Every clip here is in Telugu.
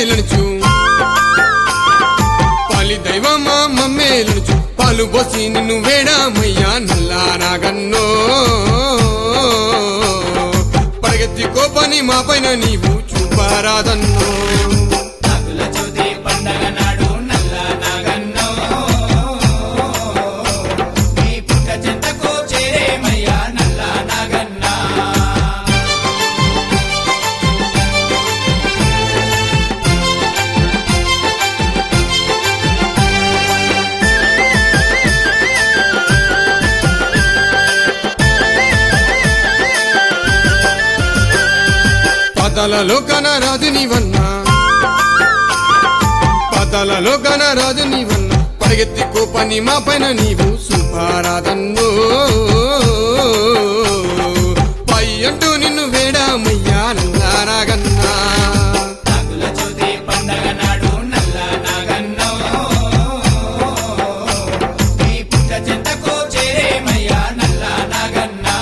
మమ్మేలనుచు పాలి దైవమా మమ్మేలనుచు పాలు పోసి నిన్ను వేడామయ్యా నల్లా నాగన్నో పడగెత్తి కోపని మా పైన నీవు చూపారాదన్నో నాగుల చవితి పండగ నాడు నల్ల నాగన్నో నీ పుట్ట చెంతకు చేరేమయ్యా నల్ల నాగన్నా పదలలో కన రాజు నీవన్నా పదలలో కన రాజు నీవన్నా పరిగెత్తి కోపని మా పైన నీవు సుపారాదన్నో పై అంటూ నిన్ను వేడామయ్యా నల్లా నాగన్నా నాగుల చవితి పండగ నాడు నల్ల నాగన్నో నీ పుట్ట చెంతకు చేరేమయ్యా నల్ల నాగన్నా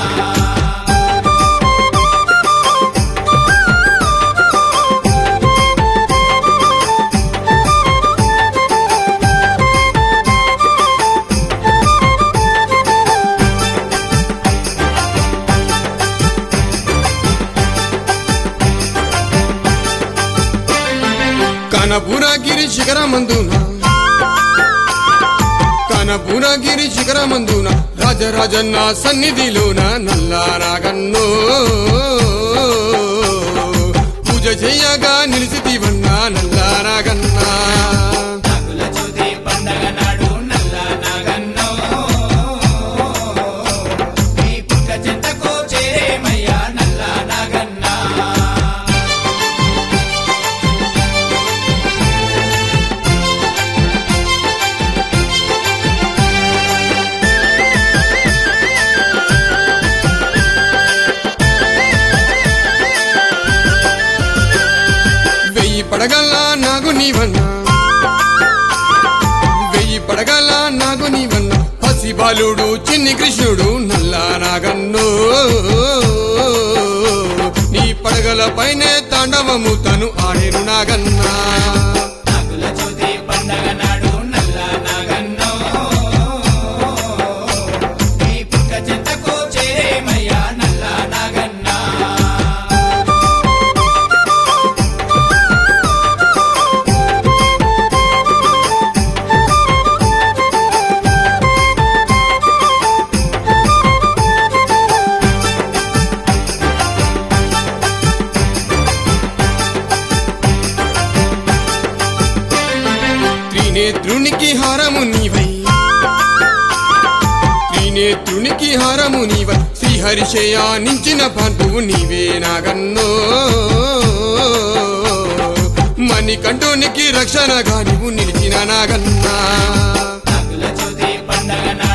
కనపురగిరి శిఖరమందున కనపురగిరి శిఖరమందున రాజరాజన్న సన్నిధిలోన నల్లా నాగన్నో పూజ చెయ్యగా నిలిచితివన్నా నల్లా నాగన్నా నాగుల చవితి పండగ నాడు నల్ల నాగన్నో నీ పుట్ట చెంతకు చేరేమయ్యా నల్ల నాగన్నా వెయ్యి పడగల నాగు నీవన్నా వెయ్యి పడగల నాగు నీవన్నా పసి బాలుడు చిన్ని కృష్ణుడు నల్లా నాగన్నో నీ పడగల పైనే తాండవము తను ఆడేను నాగన్నా నాగుల చవితి పండగ నాడు నల్ల నాగన్నో నీ పుట్ట చెంతకు చేరేమయ్యా నల్ల నాగన్నా త్రినేత్రునికి హారము నీవై త్రినేత్రునికి హారము నీవై శ్రీహరిశయానించిన పంతువు నీవే నాగన్నో మణికంఠునికి రక్షణగా నీవు నిలిచిన నాగన్నా నాగుల చవితి పండగ నాడు